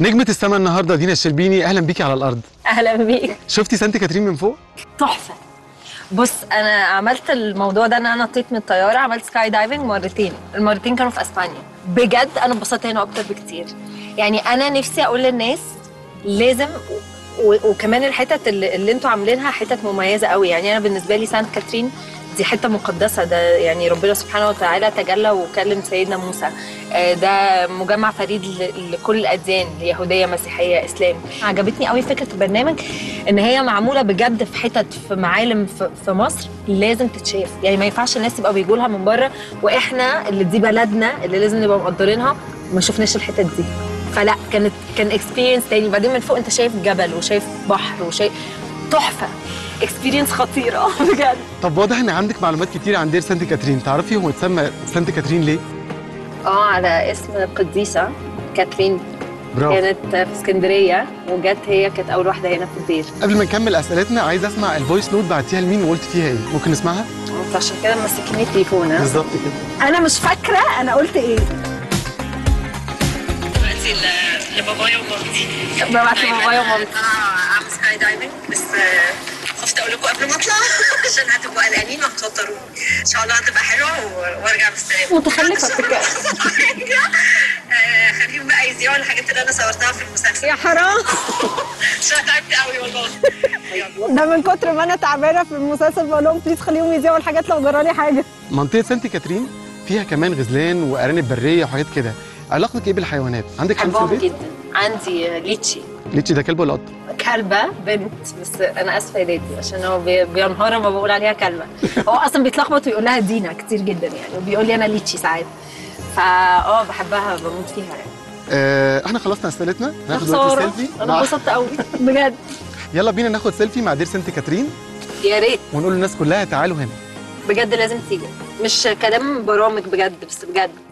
نجمة السما النهارده دينا الشربيني اهلا بيكي على الارض اهلا بيك شفتي سانت كاترين من فوق تحفه بص انا عملت الموضوع ده ان انا نطيت من الطياره عملت سكاي دايفنج مرتين المرتين كانوا في اسبانيا بجد انا اتبسطت هنا اكتر بكتير يعني انا نفسي اقول للناس لازم و- وكمان الحتت اللي, اللي انتوا عاملينها حتت مميزه قوي يعني انا بالنسبه لي سانت كاترين دي حته مقدسه ده يعني ربنا سبحانه وتعالى تجلى وكلم سيدنا موسى آه، ده مجمع فريد ل- لكل الاديان يهوديه مسيحيه اسلام عجبتني قوي فكره البرنامج ان هي معموله بجد في حتت في معالم في, في مصر لازم تتشاف يعني ما ينفعش الناس يبقى بيجوا لها من بره واحنا اللي دي بلدنا اللي لازم نبقى مقدرينها ما شفناش الحتت دي فلا كانت كان اكسبيرينس تاني بعدين من فوق انت شايف جبل وشايف بحر وشايف تحفه اكسبيرينس خطيره بجد طب واضح ان عندك معلومات كتير عن دير سانت كاترين تعرفي هو اتسمى سانت كاترين ليه اه على اسم قديسه كاترين برافو كانت في اسكندريه وجت هي كانت اول واحده هنا في الدير قبل ما نكمل اسئلتنا عايز اسمع الفويس نوت بعتيها لمين وقلت فيها ايه ممكن نسمعها فعشان كده ماسكيني التليفون ها بالظبط كده انا مش فاكره انا قلت ايه دلوقتي ل- لبابايا ومامتي ببعت لبابايا ومامتي اه عامل سكاي دايفنج بس آه، خفت اقول لكم قبل ما اطلع عشان هتبقوا قلقانين وهتوتروا ان شاء الله هتبقى حلوه و- وارجع بالسلامه متخلفة فكرة. آه، خليهم بقى يذيعوا الحاجات اللي انا صورتها في المسلسل يا حرام عشان أنا تعبت قوي والله يلا. ده من كتر ما انا تعبانه في المسلسل بقول لهم بليز خليهم يذيعوا الحاجات لو جرالي حاجه منطقة سانت كاترين فيها كمان غزلان وارانب برية وحاجات كده علاقتك ايه بالحيوانات عندك حاجة في بحبهم البيت جدا عندي ليتشي ليتشي ده كلب ولا قط كلبة بنت بس أنا آسفة يا دادي عشان هو بي- بينهار لما بقول عليها كلبة هو أصلا بيتلخبط ويقول لها دينا كتير جدا يعني وبيقول لي أنا ليتشي ساعات فا اه بحبها بموت فيها يعني آه احنا خلصنا اسئلتنا يا هناخد دلوقتي خسارة سيلفي أنا مع- انبسطت قوي بجد يلا بينا ناخد سيلفي مع دير سانت كاترين يا ريت ونقول للناس كلها تعالوا هنا بجد لازم تيجي مش كلام برامج بجد بس بجد